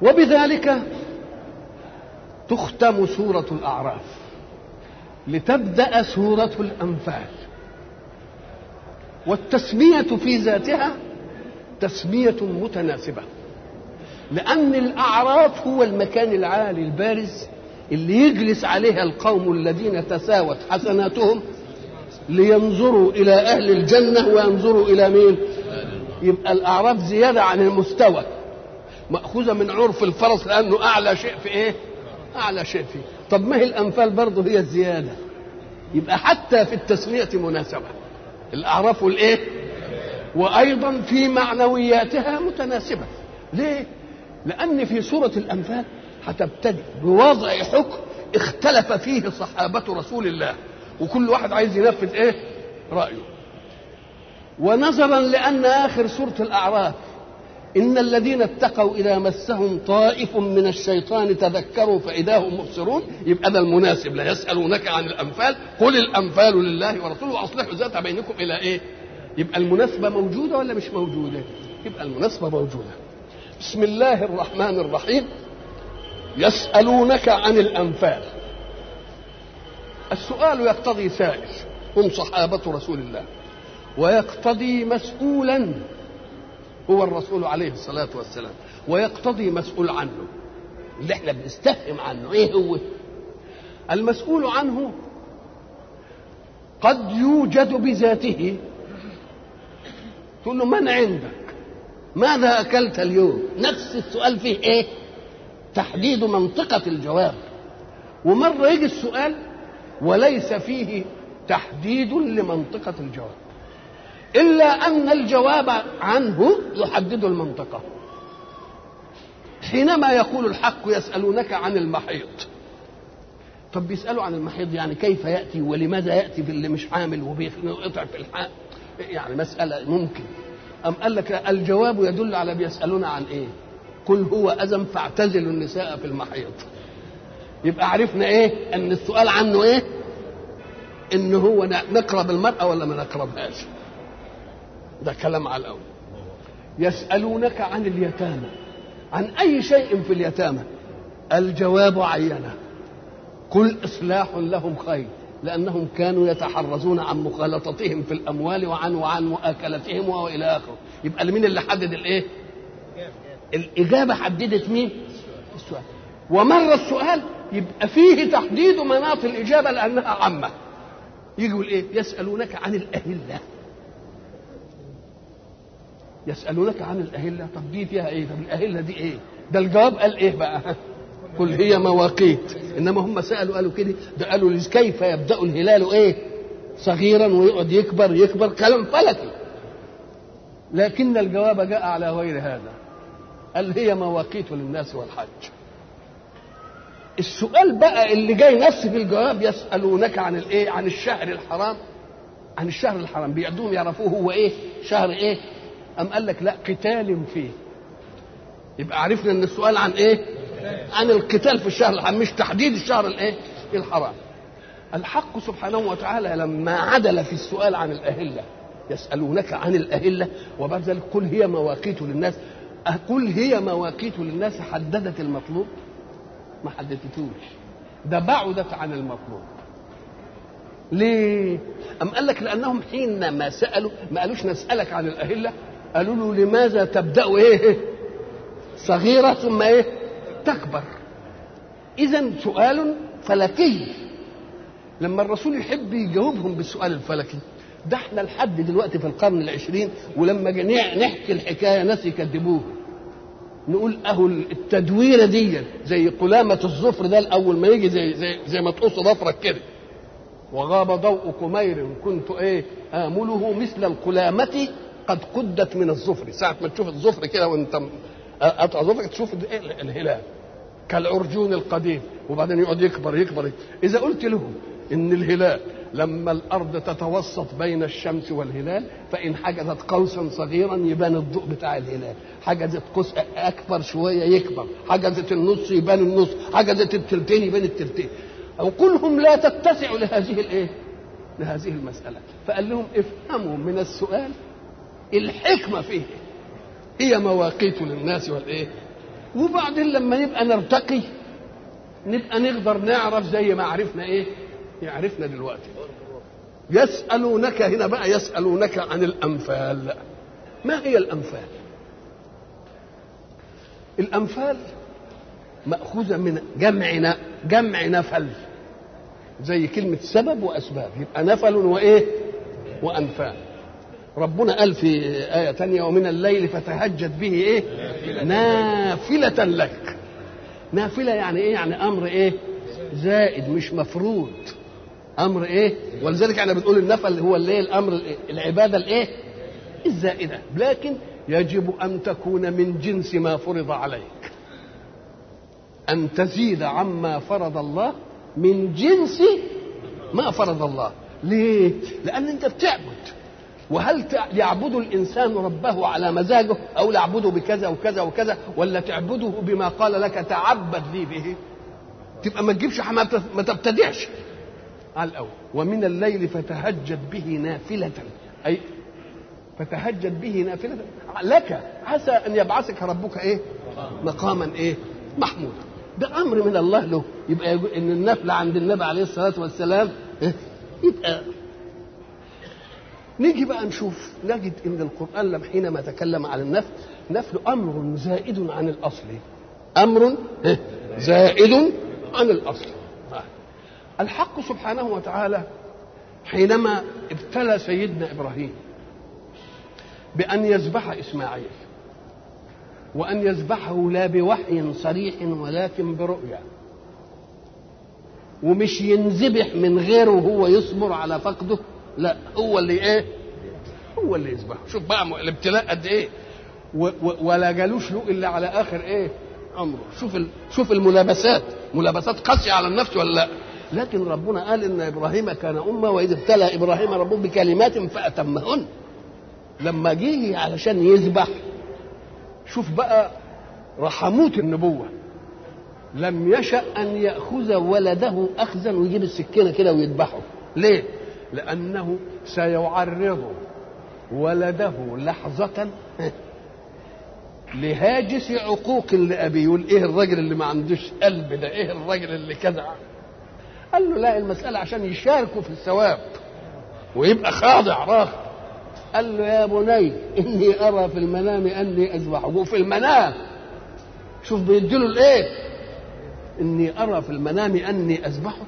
وبذلك تختم سورة الأعراف لتبدأ سورة الأنفال والتسمية في ذاتها تسمية متناسبة لأن الأعراف هو المكان العالي البارز اللي يجلس عليها القوم الذين تساوت حسناتهم لينظروا إلى أهل الجنة وينظروا إلى مين يبقى الأعراف زيادة عن المستوى مأخوذة من عرف الفرس لأنه أعلى شيء في إيه أعلى شيء فيه طب ما هي الأنفال برضه هي الزيادة يبقى حتى في التسمية مناسبة الأعراف والإيه وأيضا في معنوياتها متناسبة ليه لأن في سورة الأنفال هتبتدئ بوضع حكم اختلف فيه صحابة رسول الله وكل واحد عايز ينفذ ايه رأيه ونظرا لأن آخر سورة الأعراف إن الذين اتقوا إذا مسهم طائف من الشيطان تذكروا فإذا هم مبصرون يبقى ده المناسب لا يسألونك عن الأنفال قل الأنفال لله ورسوله وأصلحوا ذات بينكم إلى إيه يبقى المناسبة موجودة ولا مش موجودة يبقى المناسبة موجودة بسم الله الرحمن الرحيم يسألونك عن الأنفال السؤال يقتضي سائل هم صحابة رسول الله ويقتضي مسؤولا هو الرسول عليه الصلاة والسلام ويقتضي مسؤول عنه اللي احنا بنستفهم عنه ايه هو المسؤول عنه قد يوجد بذاته تقول له من عندك ماذا أكلت اليوم نفس السؤال فيه ايه تحديد منطقة الجواب ومرة يجي السؤال وليس فيه تحديد لمنطقة الجواب إلا أن الجواب عنه يحدد المنطقة حينما يقول الحق يسألونك عن المحيط طب بيسألوا عن المحيط يعني كيف يأتي ولماذا يأتي في اللي مش حامل وبيقطع في الحق يعني مسألة ممكن أم قال لك الجواب يدل على بيسألون عن إيه قل هو أذى فاعتزلوا النساء في المحيط يبقى عرفنا إيه أن السؤال عنه إيه إن هو نقرب المرأة ولا ما نقربهاش ده كلام على الأول يسألونك عن اليتامى عن أي شيء في اليتامى الجواب عينه قل إصلاح لهم خير لأنهم كانوا يتحرزون عن مخالطتهم في الأموال وعن وعن مؤاكلتهم وإلى آخره يبقى مين اللي حدد الإيه؟ الإجابة حددت مين؟ السؤال ومر السؤال يبقى فيه تحديد مناط الإجابة لأنها عامة يجي يقول إيه؟ يسألونك عن الأهلة يسألونك عن الأهلة طب دي فيها إيه؟ طب الأهلة دي إيه؟ ده الجواب قال إيه بقى؟ قل هي مواقيت إنما هم سألوا قالوا كده ده قالوا كيف يبدأ الهلال إيه؟ صغيرا ويقعد يكبر يكبر كلام فلكي لكن الجواب جاء على غير هذا قال هي مواقيت للناس والحج السؤال بقى اللي جاي نفس في الجواب يسألونك عن الايه عن الشهر الحرام عن الشهر الحرام بيعدوهم يعرفوه هو ايه شهر ايه أم قال لك لا قتال فيه يبقى عرفنا ان السؤال عن ايه عن القتال في الشهر الحرام مش تحديد الشهر الايه الحرام الحق سبحانه وتعالى لما عدل في السؤال عن الأهلة يسألونك عن الأهلة وبعد ذلك قل هي مواقيت للناس قل هي مواقيت للناس حددت المطلوب ما حددتوش ده بعدت عن المطلوب ليه أم قال لك لأنهم حينما سألوا ما قالوش نسألك عن الأهلة قالوا له لماذا تبدأ إيه صغيرة ثم إيه تكبر إذا سؤال فلكي لما الرسول يحب يجاوبهم بالسؤال الفلكي ده احنا لحد دلوقتي في القرن العشرين ولما نحكي الحكايه ناس يكذبوه نقول اهو التدويره دي زي قلامه الظفر ده الاول ما يجي زي زي, زي ما تقص ظفرك كده وغاب ضوء قمير كنت ايه امله مثل القلامه قد قدت من الظفر ساعه ما تشوف الظفر كده وانت قطع ظفرك تشوف الهلال كالعرجون القديم وبعدين يقعد يكبر يكبر, يكبر. اذا قلت لهم ان الهلال لما الارض تتوسط بين الشمس والهلال فان حجزت قوسا صغيرا يبان الضوء بتاع الهلال حجزت قوس اكبر شويه يكبر حجزت النص يبان النص حجزت التلتين يبان التلتين عقولهم لا تتسع لهذه الايه لهذه المساله فقال لهم افهموا من السؤال الحكمه فيه هي مواقيت للناس والايه وبعدين لما نبقى نرتقي نبقى نقدر نعرف زي ما عرفنا ايه يعرفنا دلوقتي يسألونك هنا بقى يسألونك عن الأنفال ما هي الأنفال الأنفال مأخوذة من جمع جمع نفل زي كلمة سبب وأسباب يبقى نفل وإيه وأنفال ربنا قال في آية تانية ومن الليل فتهجد به إيه نافلة لك نافلة يعني إيه يعني أمر إيه زائد مش مفروض أمر إيه ولذلك احنا بنقول النفل هو اللي الأمر العبادة الإيه الزائدة لكن يجب أن تكون من جنس ما فرض عليك أن تزيد عما فرض الله من جنس ما فرض الله ليه؟ لأن أنت بتعبد وهل يعبد الإنسان ربه على مزاجه أو يعبده بكذا وكذا وكذا ولا تعبده بما قال لك تعبد لي به تبقى ما تجيبش ما تبتدعش على الأول ومن الليل فتهجد به نافلة أي فتهجد به نافلة لك عسى أن يبعثك ربك إيه مقاما إيه محمودا ده أمر من الله له يبقى إن النفل عند النبي عليه الصلاة والسلام يبقى نيجي بقى نشوف نجد ان القران لم حينما تكلم عن النفل نفل امر زائد عن الاصل امر زائد عن الاصل الحق سبحانه وتعالى حينما ابتلى سيدنا ابراهيم بان يذبح اسماعيل وان يذبحه لا بوحي صريح ولكن برؤيا ومش ينذبح من غيره وهو يصبر على فقده لا هو اللي ايه هو اللي يذبحه شوف بقى الابتلاء قد ايه و و ولا جالوش له الا على اخر ايه امره شوف ال شوف الملابسات ملابسات قاسيه على النفس ولا لا لكن ربنا قال ان ابراهيم كان امه واذ ابتلى ابراهيم ربه بكلمات فاتمهن لما جه علشان يذبح شوف بقى رحموت النبوه لم يشأ أن يأخذ ولده أخذا ويجيب السكينة كده ويذبحه ليه؟ لأنه سيعرض ولده لحظة لهاجس عقوق لأبيه يقول إيه الراجل اللي ما عندوش قلب ده إيه الراجل اللي كذا قال له لا المسألة عشان يشاركوا في الثواب ويبقى خاضع راخ قال له يا بني إني أرى في المنام أني أذبحه وفي المنام شوف بيديله الإيه إني أرى في المنام أني أذبحك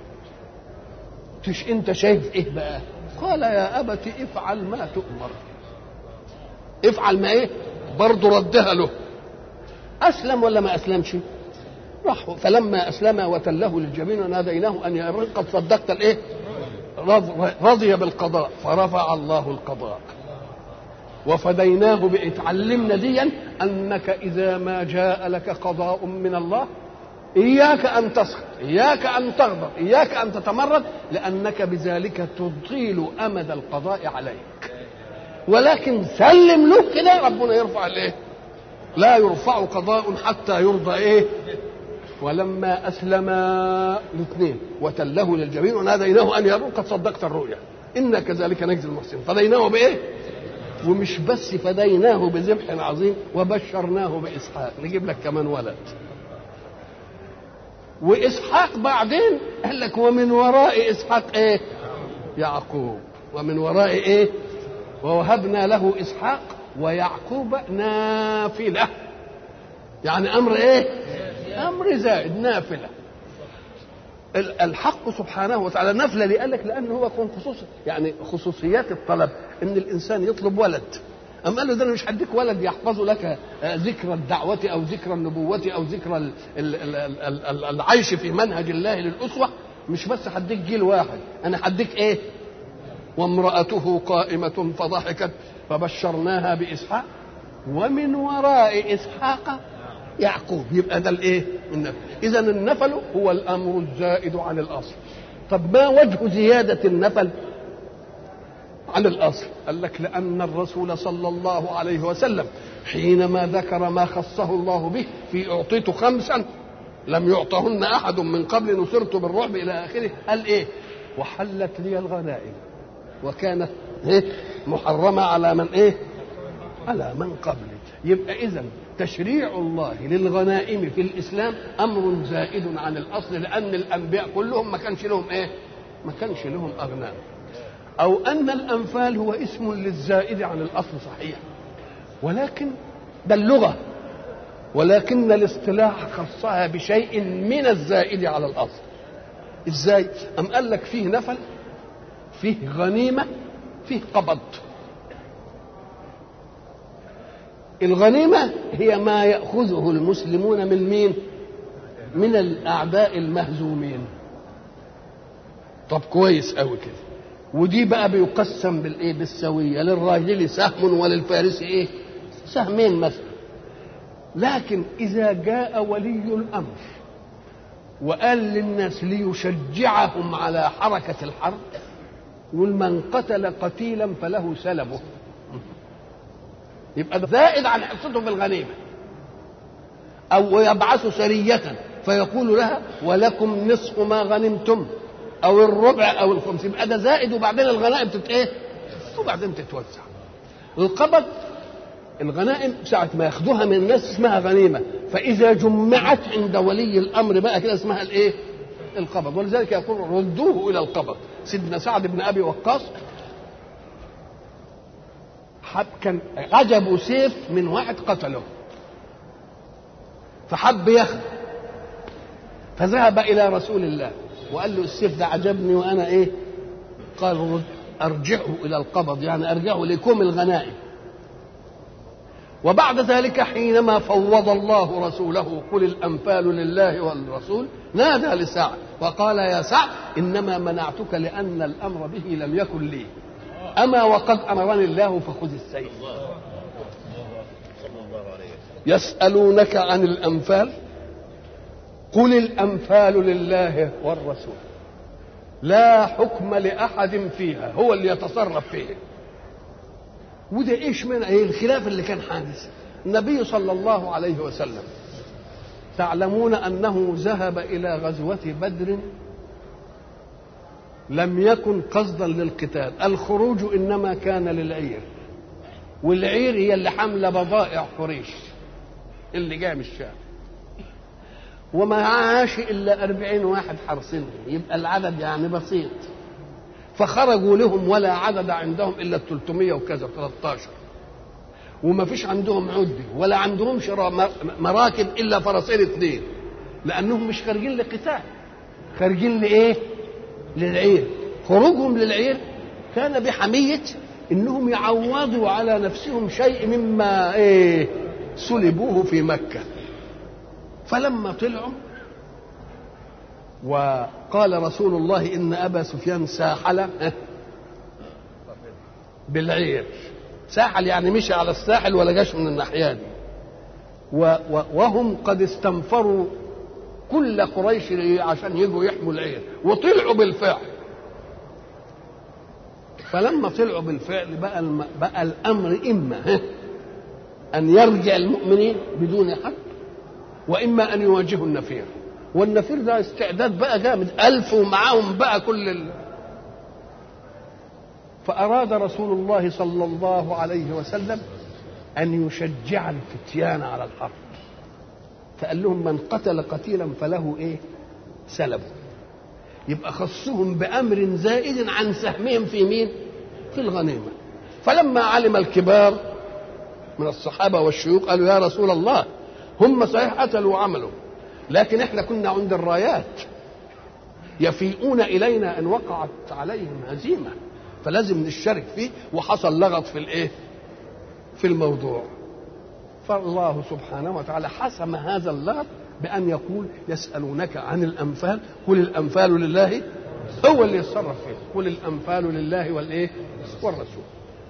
تش انت شايف ايه بقى قال يا ابت افعل ما تؤمر افعل ما ايه برضه ردها له اسلم ولا ما اسلمش راح فلما اسلم وتله للجبين وناديناه ان يا قد صدقت الايه رضي بالقضاء فرفع الله القضاء وفديناه باتعلمنا ديا انك اذا ما جاء لك قضاء من الله إياك أن تسخط إياك أن تغضب إياك أن تتمرد لأنك بذلك تطيل أمد القضاء عليك ولكن سلم له كده ربنا يرفع الايه لا يرفع قضاء حتى يرضى ايه ولما اسلم الاثنين وتله للجبين وناديناه ان يروا قد صدقت الرؤيا انا كذلك نجزي المحسنين فديناه بايه ومش بس فديناه بذبح عظيم وبشرناه باسحاق نجيب لك كمان ولد واسحاق بعدين قال لك ومن وراء اسحاق ايه يعقوب ومن وراء ايه ووهبنا له اسحاق ويعقوب نافله يعني امر ايه امر زائد نافله الحق سبحانه وتعالى نفله اللي قال لك لانه هو كون خصوص يعني خصوصيات الطلب ان الانسان يطلب ولد أم قال له ده أنا مش هديك ولد يحفظ لك ذكرى الدعوة أو ذكرى النبوة أو ذكرى العيش في منهج الله للأسوة مش بس هديك جيل واحد أنا هديك إيه وامرأته قائمة فضحكت فبشرناها بإسحاق ومن وراء إسحاق يعقوب يبقى ده الإيه النفل إذا النفل هو الأمر الزائد عن الأصل طب ما وجه زيادة النفل عن الاصل قال لك لان الرسول صلى الله عليه وسلم حينما ذكر ما خصه الله به في اعطيت خمسا لم يعطهن احد من قبل نصرت بالرعب الى اخره قال ايه وحلت لي الغنائم وكانت إيه؟ محرمه على من ايه على من قبلك يبقى اذا تشريع الله للغنائم في الاسلام امر زائد عن الاصل لان الانبياء كلهم ما كانش لهم ايه ما كانش لهم اغنام او ان الانفال هو اسم للزائد عن الاصل صحيح ولكن ده اللغه ولكن الاصطلاح خصها بشيء من الزائد على الاصل ازاي ام قال لك فيه نفل فيه غنيمه فيه قبض الغنيمه هي ما ياخذه المسلمون من مين من الاعداء المهزومين طب كويس قوي كده ودي بقى بيقسم بالايه بالسويه للراجل سهم وللفارس ايه سهمين مثلا لكن اذا جاء ولي الامر وقال للناس ليشجعهم على حركه الحرب يقول من قتل قتيلا فله سلبه يبقى زائد عن حصته في الغنيمه او يبعث سريه فيقول لها ولكم نصف ما غنمتم او الربع او الخمس يبقى ده زائد وبعدين الغنائم تت ايه وبعدين تتوزع القبض الغنائم ساعة ما ياخدوها من الناس اسمها غنيمة فإذا جمعت عند ولي الأمر بقى كده اسمها الإيه؟ القبض ولذلك يقول ردوه إلى القبض سيدنا سعد بن أبي وقاص حب كان عجبوا سيف من واحد قتله فحب ياخده فذهب إلى رسول الله وقال له السيف ده عجبني وأنا إيه؟ قال أرجعه إلى القبض يعني أرجعه لكم الغنائم وبعد ذلك حينما فوض الله رسوله قل الأنفال لله والرسول نادى لسعد وقال يا سعد إنما منعتك لأن الأمر به لم يكن لي أما وقد أمرني الله فخذ السيف يسألونك عن الأنفال قل الأنفال لله والرسول لا حكم لأحد فيها هو اللي يتصرف فيه وده ايش من ايه الخلاف اللي كان حادث النبي صلى الله عليه وسلم تعلمون انه ذهب الى غزوه بدر لم يكن قصدا للقتال الخروج انما كان للعير والعير هي اللي حامله بضائع قريش اللي جاي من الشام وما عاش الا أربعين واحد حرسنهم يبقى العدد يعني بسيط فخرجوا لهم ولا عدد عندهم الا 300 وكذا 13 وما فيش عندهم عده ولا عندهم مراكب الا فرسين اثنين لانهم مش خارجين لقتال خارجين لايه؟ للعير خروجهم للعير كان بحميه انهم يعوضوا على نفسهم شيء مما ايه سلبوه في مكه فلما طلعوا وقال رسول الله ان ابا سفيان ساحل بالعير ساحل يعني مشي على الساحل ولا جاش من الناحيه دي وهم قد استنفروا كل قريش عشان يجوا يحموا العير وطلعوا بالفعل فلما طلعوا بالفعل بقى الم... بقى الامر اما ان يرجع المؤمنين بدون حق واما ان يواجهوا النفير والنفير ده استعداد بقى جامد ألف ومعاهم بقى كل ال... فأراد رسول الله صلى الله عليه وسلم أن يشجع الفتيان على الحرب فقال لهم من قتل قتيلا فله إيه سلبه يبقى خصهم بأمر زائد عن سهمهم في مين في الغنيمة فلما علم الكبار من الصحابة والشيوخ قالوا يا رسول الله هم صحيح قتلوا وعملوا لكن احنا كنا عند الرايات يفيئون الينا ان وقعت عليهم هزيمه فلازم نشارك فيه وحصل لغط في الايه في الموضوع فالله سبحانه وتعالى حسم هذا اللغط بان يقول يسالونك عن الانفال قل الانفال لله هو اللي يتصرف فيه قل الانفال لله والايه والرسول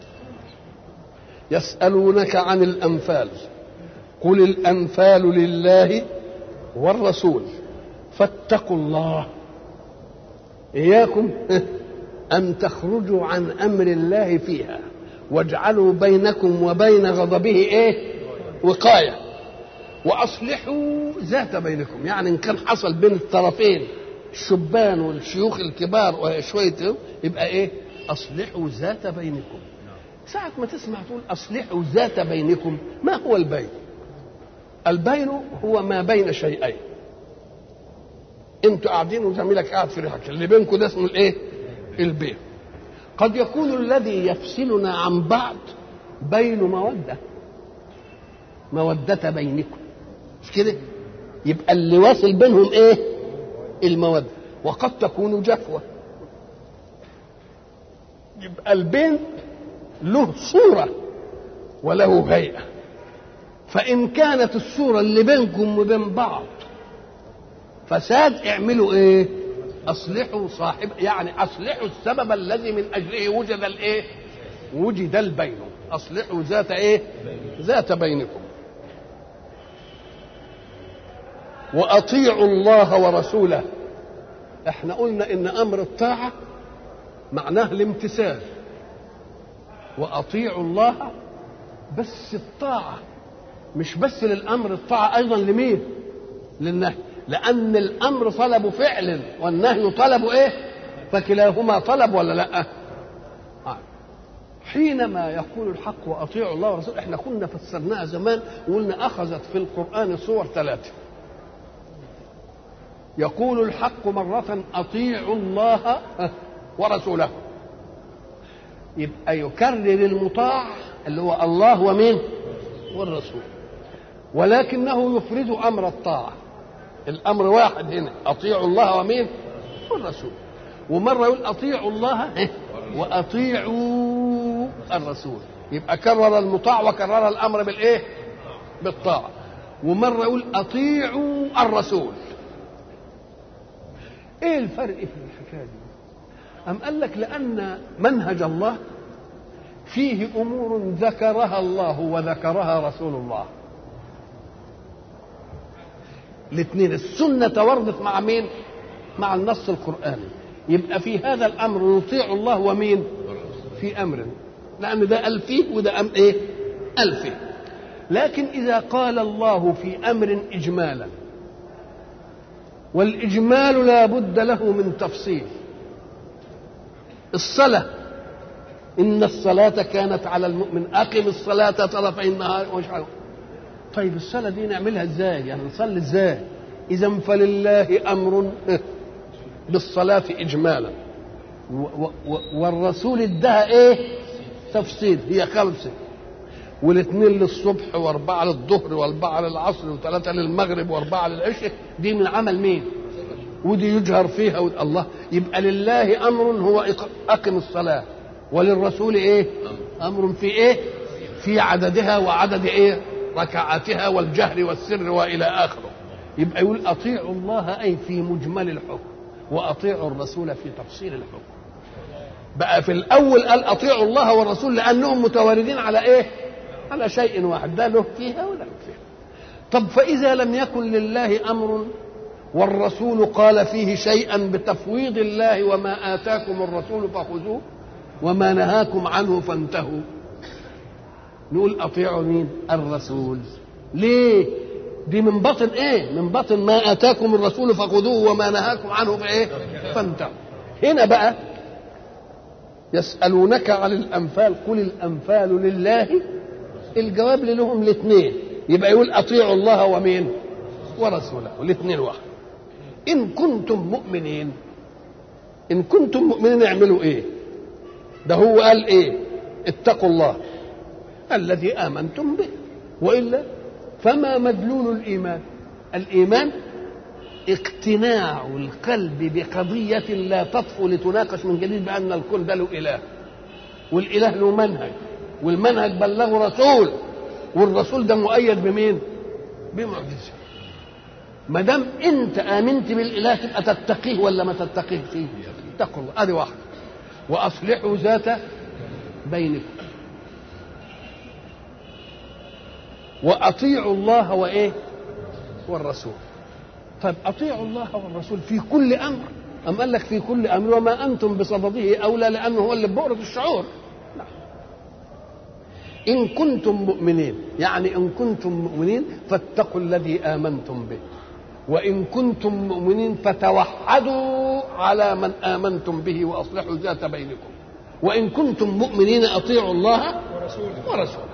يسالونك عن الانفال قل الانفال لله والرسول فاتقوا الله اياكم ان تخرجوا عن امر الله فيها واجعلوا بينكم وبين غضبه ايه وقايه واصلحوا ذات بينكم يعني ان كان حصل بين الطرفين الشبان والشيوخ الكبار وشويه يبقى ايه اصلحوا ذات بينكم ساعة ما تسمع تقول أصلحوا ذات بينكم ما هو البين البين هو ما بين شيئين انتوا قاعدين وزميلك قاعد في ريحك اللي بينكم ده اسمه الايه البين قد يكون الذي يفصلنا عن بعض بين مودة مودة بينكم مش كده يبقى اللي واصل بينهم ايه المودة وقد تكون جفوة يبقى البين له صورة وله هيئة فإن كانت الصورة اللي بينكم وبين بعض فساد اعملوا ايه اصلحوا صاحب يعني اصلحوا السبب الذي من اجله وجد الايه وجد البين اصلحوا ذات ايه ذات بينكم واطيعوا الله ورسوله احنا قلنا ان امر الطاعه معناه الامتثال واطيعوا الله بس الطاعه مش بس للامر الطاعه ايضا لمين للنهي لأن الأمر طلب فعل والنهي طلب إيه؟ فكلاهما طلب ولا لأ؟ آه. حينما يقول الحق وأطيعوا الله ورسوله إحنا كنا فسرناها زمان وقلنا أخذت في القرآن صور ثلاثة يقول الحق مرة أطيعوا الله ورسوله يبقى يكرر المطاع اللي هو الله ومين؟ والرسول ولكنه يفرد أمر الطاعة الامر واحد هنا اطيعوا الله ومين والرسول ومره يقول اطيعوا الله واطيعوا الرسول يبقى كرر المطاع وكرر الامر بالايه بالطاعه ومره يقول اطيعوا الرسول ايه الفرق في الحكايه دي ام قال لك لان منهج الله فيه امور ذكرها الله وذكرها رسول الله الاثنين السنة وردت مع مين مع النص القرآني يبقى في هذا الأمر نطيع الله ومين في أمر لأن ده قال فيه وده أم إيه قال فيه لكن إذا قال الله في أمر إجمالا والإجمال لا بد له من تفصيل الصلاة إن الصلاة كانت على المؤمن أقم الصلاة طرفي النهار ومش عارف طيب الصلاه دي نعملها ازاي يعني نصلي ازاي اذا فلله امر بالصلاه اجمالا والرسول ادها ايه تفصيل هي خمسه والاثنين للصبح واربعه للظهر واربعه للعصر وثلاثه للمغرب واربعه للعشاء دي من عمل مين ودي يجهر فيها ود... الله يبقى لله امر هو اقم الصلاه وللرسول ايه امر في ايه في عددها وعدد ايه ركعاتها والجهر والسر والى اخره يبقى يقول اطيعوا الله اي في مجمل الحكم واطيعوا الرسول في تفصيل الحكم بقى في الاول قال اطيعوا الله والرسول لانهم متواردين على ايه على شيء واحد ده له فيها ولا له فيها طب فاذا لم يكن لله امر والرسول قال فيه شيئا بتفويض الله وما اتاكم الرسول فخذوه وما نهاكم عنه فانتهوا نقول اطيعوا مين الرسول ليه دي من بطن ايه من بطن ما اتاكم الرسول فخذوه وما نهاكم عنه فايه فانتهوا هنا بقى يسالونك عن الانفال قل الانفال لله الجواب لهم الاثنين يبقى يقول اطيعوا الله ومين ورسوله الاثنين واحد ان كنتم مؤمنين ان كنتم مؤمنين اعملوا ايه ده هو قال ايه اتقوا الله الذي امنتم به والا فما مدلول الايمان الايمان اقتناع القلب بقضية لا تطفو لتناقش من جديد بأن الكون ده له إله والإله له منهج والمنهج بلغه رسول والرسول ده مؤيد بمين؟ بمعجزة ما دام أنت آمنت بالإله تبقى تتقيه ولا ما تتقيه فيه؟ اتقوا الله هذه واحدة وأصلحوا ذات بينكم واطيعوا الله وايه والرسول طيب اطيعوا الله والرسول في كل امر ام قال لك في كل امر وما انتم بصدده اولى لانه هو اللي بؤره الشعور لا. ان كنتم مؤمنين يعني ان كنتم مؤمنين فاتقوا الذي امنتم به وان كنتم مؤمنين فتوحدوا على من امنتم به واصلحوا ذات بينكم وإن كنتم مؤمنين أطيعوا الله ورسوله